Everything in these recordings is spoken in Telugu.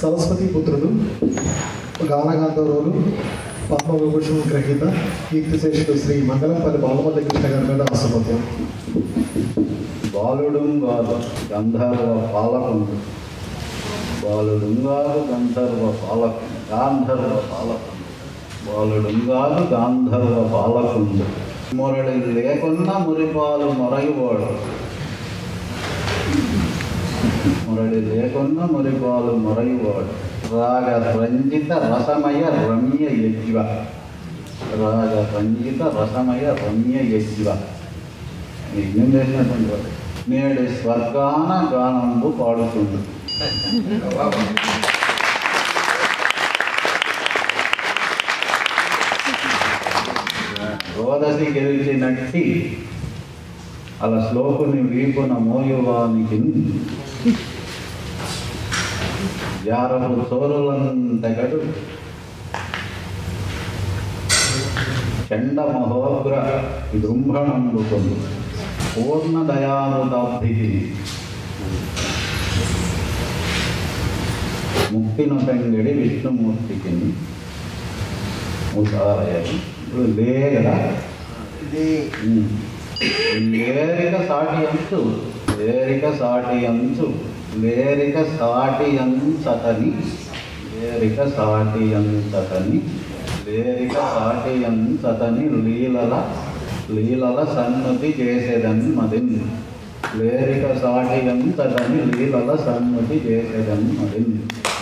సరస్వతి పుత్రుడు గానగాంధర్వులు పద్మవిభూషణ గ్రహీత కీర్తిశేషుడు శ్రీ మంగళంపల్లి బాలమల్ల కృష్ణ గారి మీద అసమత్యం బాలుడుంగాదు గంధర్వ పాలకుండు బాలుడుంగాదు గంధర్వ పాలకుండు గాంధర్వ పాలకుండు బాలుడుంగాదు గాంధర్వ పాలకుండు మురళి లేకున్నా మురిపాలు మొరగివాడు మురళి లేకున్నా మురిపాలు మొరగివాడు రాగ రంజిత రసమయ రమ్య యజ్వ రాగ రంజిత రసమయ రమ్య యజ్వ యజ్ఞం చేసినటువంటి వాడు నేడు స్వర్గాన గానంబు పాడుతుంది రోదసి గెలిచినట్టి అలా శ్లోకుని వీపున మోయువానికి జారపు చోరులంతగడు చండ మహోగ్ర జృంభణంబుకొని పూర్ణ దయానుదాబ్ధికి ముక్తినొతంగడి విష్ణుమూర్తికి ఉదారయ్యారు ఇప్పుడు లే కదా ఉమ్. లేరిక సాటి అంచు లేరిక సాటి అంచు లేరిక సాటి అంచతని లేరిక సాటి అంచతని లేరిక సాటి అంచతని లీలల లీలల సన్నుతి చేసేదని మదిన్ లేరిక సాటి అంచతని లీలల సన్నుతి చేసేదని మదిన్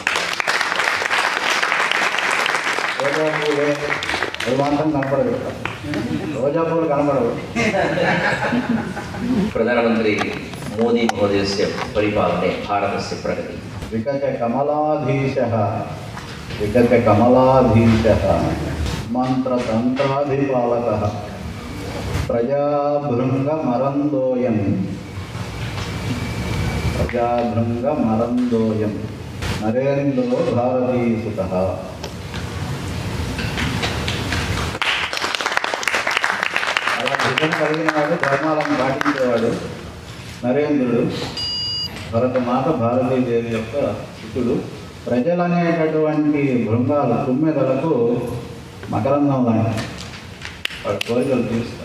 రోజా పూలే అది మాత్రం కనపడదు రోజా పూలు కనపడవు प्रधानमन्त्री मोदी महोदयस्य परिपालने भारतस्य प्रगतिः వికచ కమలాధీశ వికచ కమలాధీశ మంత్రతంత్రాధిపాలక ప్రజాభృంగ మరందోయం ప్రజాభృంగ మరందోయం నరేంద్రో భారతీసుత అలా భుజం కలిగిన వాడు ధర్మాలను పాటించేవాడు నరేంద్రుడు భరతమాత భారతీదేవి యొక్క శిష్యుడు ప్రజలనేటటువంటి భృంగాలు తుమ్మెదలకు మకరందం లాంటి వాడి కోరికలు తీరుస్తాయి